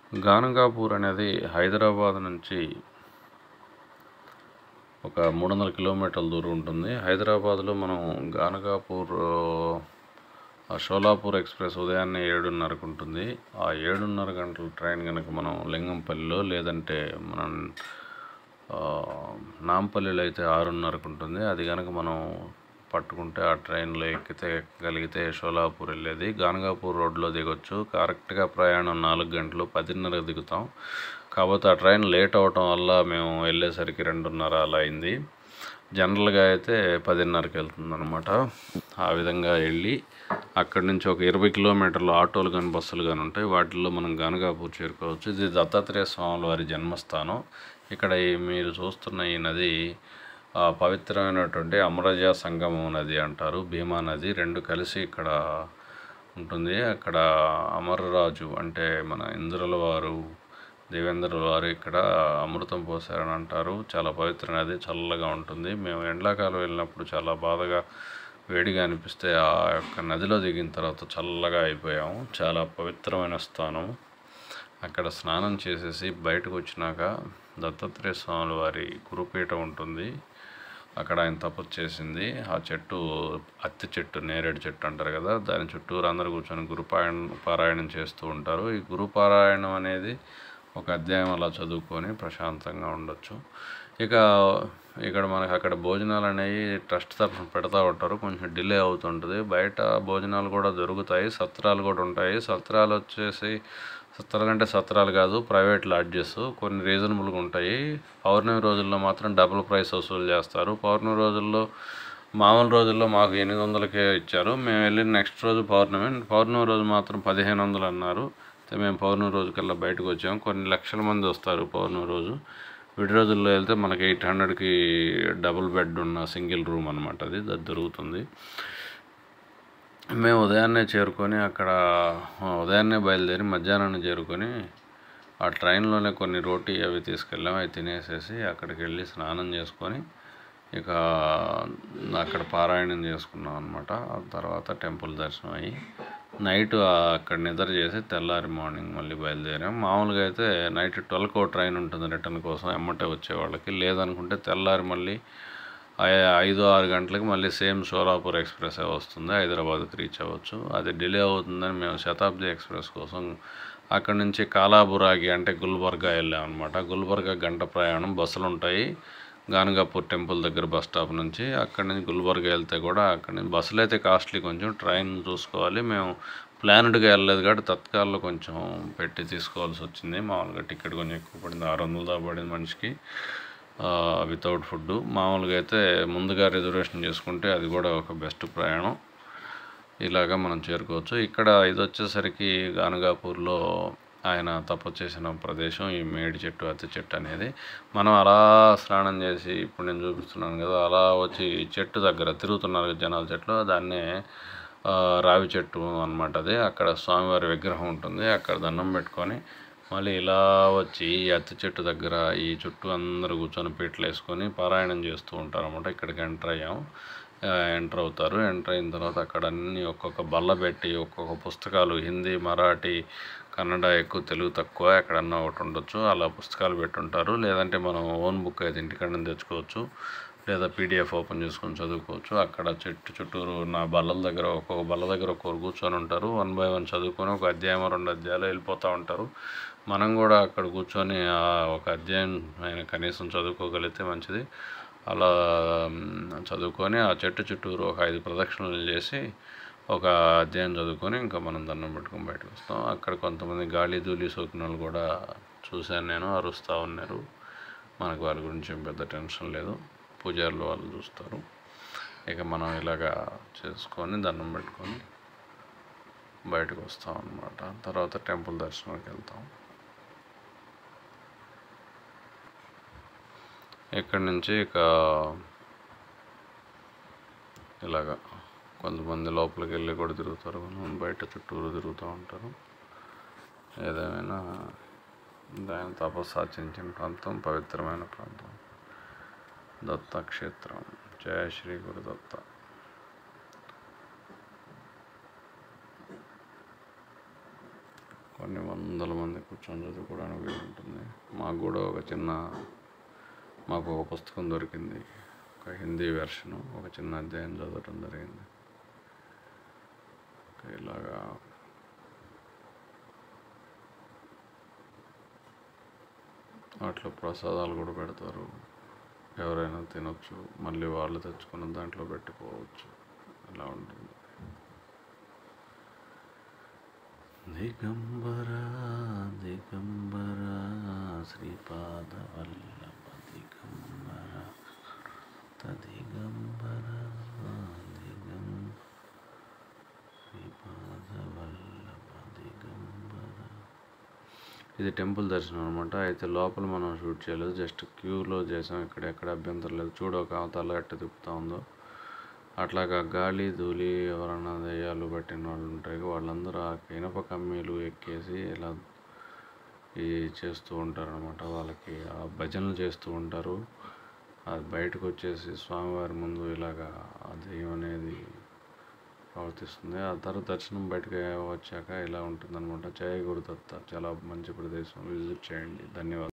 గానగాపూర్ అనేది హైదరాబాద్ నుంచి ఒక మూడు వందల కిలోమీటర్ల దూరం ఉంటుంది హైదరాబాద్లో మనం గానగాపూర్ ఆ షోలాపూర్ ఎక్స్ప్రెస్ ఉదయాన్నే ఏడున్నరకు ఉంటుంది ఆ ఏడున్నర గంటల ట్రైన్ కనుక మనం లింగంపల్లిలో లేదంటే మనం ఆ, నాంపల్లిలో అయితే ఆరున్నరకు ఉంటుంది అది కనుక మనం పట్టుకుంటే ఆ ట్రైన్లో ఎక్కితే ఎక్కగలిగితే షోలాపూర్ వెళ్ళేది గానగాపూర్ రోడ్లో దిగొచ్చు కరెక్ట్గా ప్రయాణం నాలుగు గంటలు పదిన్నరకు దిగుతాం కాకపోతే ఆ ట్రైన్ లేట్ అవటం వల్ల మేము వెళ్ళేసరికి రెండున్నర అలా అయింది జనరల్గా అయితే పదిన్నరకి వెళ్తుంది అనమాట ఆ విధంగా వెళ్ళి అక్కడి నుంచి ఒక ఇరవై కిలోమీటర్లు ఆటోలు కానీ బస్సులు కానీ ఉంటాయి వాటిల్లో మనం గనగాపూర్ చేరుకోవచ్చు ఇది దత్తాత్రేయ స్వాముల వారి జన్మస్థానం ఇక్కడ ఈ మీరు చూస్తున్న ఈ నది ఆ, పవిత్రమైనటువంటి అమరజ సంగమం నది అంటారు భీమా నది రెండు కలిసి ఇక్కడ ఉంటుంది అక్కడ అమరరాజు అంటే మన ఇంద్రుల వారు దేవేంద్రుల వారు ఇక్కడ అమృతం పోసారని అంటారు చాలా పవిత్ర నది చల్లగా ఉంటుంది మేము ఎండాకాలం వెళ్ళినప్పుడు చాలా బాధగా వేడిగా అనిపిస్తే ఆ యొక్క నదిలో దిగిన తర్వాత చల్లగా అయిపోయాము చాలా పవిత్రమైన స్థానం అక్కడ స్నానం చేసేసి బయటకు వచ్చినాక దత్తాత్రేయ స్వాముల వారి గురుపీఠం ఉంటుంది అక్కడ ఆయన తపస్సు చేసింది ఆ చెట్టు అత్తి చెట్టు నేరేడు చెట్టు అంటారు కదా దాని చుట్టూరు అందరూ కూర్చొని గురుపారాయణ పారాయణం చేస్తూ ఉంటారు ఈ గురుపారాయణం అనేది ఒక అధ్యాయం అలా చదువుకొని ప్రశాంతంగా ఉండొచ్చు ఇక ఇక్కడ మనకి అక్కడ భోజనాలు అనేవి ట్రస్ట్ తరఫున పెడతా ఉంటారు కొంచెం డిలే అవుతుంటుంది బయట భోజనాలు కూడా దొరుకుతాయి సత్రాలు కూడా ఉంటాయి సత్రాలు వచ్చేసి సత్రాలు అంటే సత్రాలు కాదు ప్రైవేట్ లాడ్జెస్ కొన్ని రీజనబుల్గా ఉంటాయి పౌర్ణమి రోజుల్లో మాత్రం డబుల్ ప్రైస్ వసూలు చేస్తారు పౌర్ణమి రోజుల్లో మామూలు రోజుల్లో మాకు ఎనిమిది వందలకే ఇచ్చారు మేము వెళ్ళిన నెక్స్ట్ రోజు పౌర్ణమి పౌర్ణమి రోజు మాత్రం పదిహేను వందలు అన్నారు అయితే మేము పౌర్ణమి రోజు కల్లా బయటకు వచ్చాము కొన్ని లక్షల మంది వస్తారు పౌర్ణమి రోజు విడి రోజుల్లో వెళ్తే మనకి ఎయిట్ హండ్రెడ్కి డబుల్ బెడ్ ఉన్న సింగిల్ రూమ్ అనమాట అది అది దొరుకుతుంది మేము ఉదయాన్నే చేరుకొని అక్కడ ఆ, ఉదయాన్నే బయలుదేరి మధ్యాహ్నాన్ని చేరుకొని ఆ ట్రైన్లోనే కొన్ని రోటీ అవి తీసుకెళ్ళాము అవి తినేసేసి అక్కడికి వెళ్ళి స్నానం చేసుకొని ఇక అక్కడ పారాయణం చేసుకున్నాం అనమాట ఆ తర్వాత టెంపుల్ దర్శనం అయ్యి నైట్ అక్కడ నిద్ర చేసి తెల్లారి మార్నింగ్ మళ్ళీ బయలుదేరాం మామూలుగా అయితే నైట్ ట్వెల్వ్కో ట్రైన్ ఉంటుంది రిటర్న్ కోసం ఎమ్మటే వచ్చే వాళ్ళకి లేదనుకుంటే తెల్లారి మళ్ళీ ఐ- ఐదు ఆరు గంటలకు మళ్ళీ సేమ్ షోలాపూర్ ఎక్స్ప్రెస్ వస్తుంది హైదరాబాద్కి రీచ్ అవ్వచ్చు అది డిలే అవుతుందని మేము శతాబ్ది ఎక్స్ప్రెస్ కోసం అక్కడ నుంచి కాలాబురాగి అంటే గుల్బర్గా వెళ్ళాం అనమాట గుల్బర్గా గంట ప్రయాణం బస్సులు ఉంటాయి గానగాపూర్ టెంపుల్ దగ్గర బస్ స్టాప్ నుంచి అక్కడి నుంచి గుల్బర్గా వెళ్తే కూడా అక్కడి నుంచి బస్సులు అయితే కాస్ట్లీ కొంచెం ట్రైన్ చూసుకోవాలి మేము ప్లానెడ్గా వెళ్ళలేదు కాబట్టి తత్కాల్లో కొంచెం పెట్టి తీసుకోవాల్సి వచ్చింది మామూలుగా టికెట్ కొంచెం ఎక్కువ పడింది ఆరు వందలు దాకా పడింది మనిషికి వితౌట్ ఫుడ్ మామూలుగా అయితే ముందుగా రిజర్వేషన్ చేసుకుంటే అది కూడా ఒక బెస్ట్ ప్రయాణం ఇలాగా మనం చేరుకోవచ్చు ఇక్కడ ఇది వచ్చేసరికి గానగాపూర్లో ఆయన తపస్సు చేసిన ప్రదేశం ఈ మేడి చెట్టు అత్తి చెట్టు అనేది మనం అలా స్నానం చేసి ఇప్పుడు నేను చూపిస్తున్నాను కదా అలా వచ్చి ఈ చెట్టు దగ్గర తిరుగుతున్నారు కదా జనాల చెట్లు దాన్నే ఆ, రావి చెట్టు అనమాట అది అక్కడ స్వామివారి విగ్రహం ఉంటుంది అక్కడ దండం పెట్టుకొని మళ్ళీ ఇలా వచ్చి ఈ అత్తి చెట్టు దగ్గర ఈ చుట్టూ అందరూ కూర్చొని పీటలు వేసుకొని పారాయణం చేస్తూ ఉంటారు అనమాట ఇక్కడికి ఎంటర్ అయ్యాం ఆ, ఎంటర్ అవుతారు ఎంటర్ అయిన తర్వాత అక్కడ అన్ని ఒక్కొక్క బల్ల పెట్టి ఒక్కొక్క పుస్తకాలు హిందీ మరాఠీ కన్నడ ఎక్కువ తెలుగు తక్కువ ఎక్కడన్నా ఒకటి ఉండొచ్చు అలా పుస్తకాలు పెట్టుంటారు లేదంటే మనం ఓన్ బుక్ అయితే ఇంటికాడ నుంచి తెచ్చుకోవచ్చు లేదా పీడిఎఫ్ ఓపెన్ చేసుకొని చదువుకోవచ్చు అక్కడ చెట్టు చుట్టూరు నా బల్లల దగ్గర ఒక్కొక్క బల్ల దగ్గర ఒక్కొక్కరు కూర్చొని ఉంటారు వన్ బై వన్ చదువుకొని ఒక అధ్యాయం రెండు అధ్యాయాలు వెళ్ళిపోతూ ఉంటారు మనం కూడా అక్కడ కూర్చొని ఆ ఒక అధ్యాయం ఆయన కనీసం చదువుకోగలిగితే మంచిది అలా మ్, చదువుకొని ఆ చెట్టు చుట్టూరు ఒక ఐదు ప్రదక్షిణలు చేసి ఒక అధ్యాయం చదువుకొని ఇంకా మనం దండం పెట్టుకొని బయటకు వస్తాం అక్కడ కొంతమంది గాలి ధూళి సోకిన వాళ్ళు కూడా చూశాను నేను అరుస్తూ ఉన్నారు మనకు వారి గురించి ఏం పెద్ద టెన్షన్ లేదు పూజారులు వాళ్ళు చూస్తారు ఇక మనం ఇలాగా చేసుకొని దండం పెట్టుకొని బయటకు వస్తాం అన్నమాట తర్వాత టెంపుల్ దర్శనానికి వెళ్తాం ఇక్కడి నుంచి ఇక ఇలాగా కొంతమంది లోపలికి వెళ్ళి కూడా తిరుగుతారు కొంతమంది బయట చుట్టూరు తిరుగుతూ ఉంటారు ఏదేమైనా దాని తపస్సు ఆచరించిన ప్రాంతం పవిత్రమైన ప్రాంతం దత్తక్షేత్రం జయ శ్రీ గురు దత్త కొన్ని వందల మంది కూర్చొని చదువుకోవడానికి వీలు ఉంటుంది మాకు కూడా ఒక చిన్న మాకు ఒక పుస్తకం దొరికింది ఒక హిందీ వెర్షను ఒక చిన్న అధ్యాయం చదవటం జరిగింది ఇంకా ఇలాగా వాటిలో ప్రసాదాలు కూడా పెడతారు ఎవరైనా తినొచ్చు మళ్ళీ వాళ్ళు తెచ్చుకున్న దాంట్లో పెట్టుకోవచ్చు ఇలా ఉంటుంది దిగంబర దిగంబర శ్రీపాద వల్లభ దిగంబర దిగంబర దిగం శ్రీపాద వల్లభ దిగంబర ఇది టెంపుల్ దర్శనం అనమాట అయితే లోపల మనం షూట్ చేయలేదు జస్ట్ క్యూలో చేసాం ఇక్కడ ఎక్కడ అభ్యంతరం లేదు చూడు ఒక అవతల ఎట్ట తిప్పుతా ఉందో అట్లాగా గాలి ధూళి ఎవరన్నా దెయ్యాలు పట్టిన వాళ్ళు ఉంటాయి వాళ్ళందరూ ఆ ఇనప కమ్మీలు ఎక్కేసి ఇలా ఈ చేస్తూ ఉంటారు అనమాట వాళ్ళకి ఆ భజనలు చేస్తూ ఉంటారు అది బయటకు వచ్చేసి స్వామివారి ముందు ఇలాగా ఆ దెయ్యం అనేది ప్రవర్తిస్తుంది ఆ తర్వాత దర్శనం బయటకు వచ్చాక ఇలా ఉంటుందన్నమాట జయ గురుదత్త చాలా మంచి ప్రదేశం విజిట్ చేయండి ధన్యవాదాలు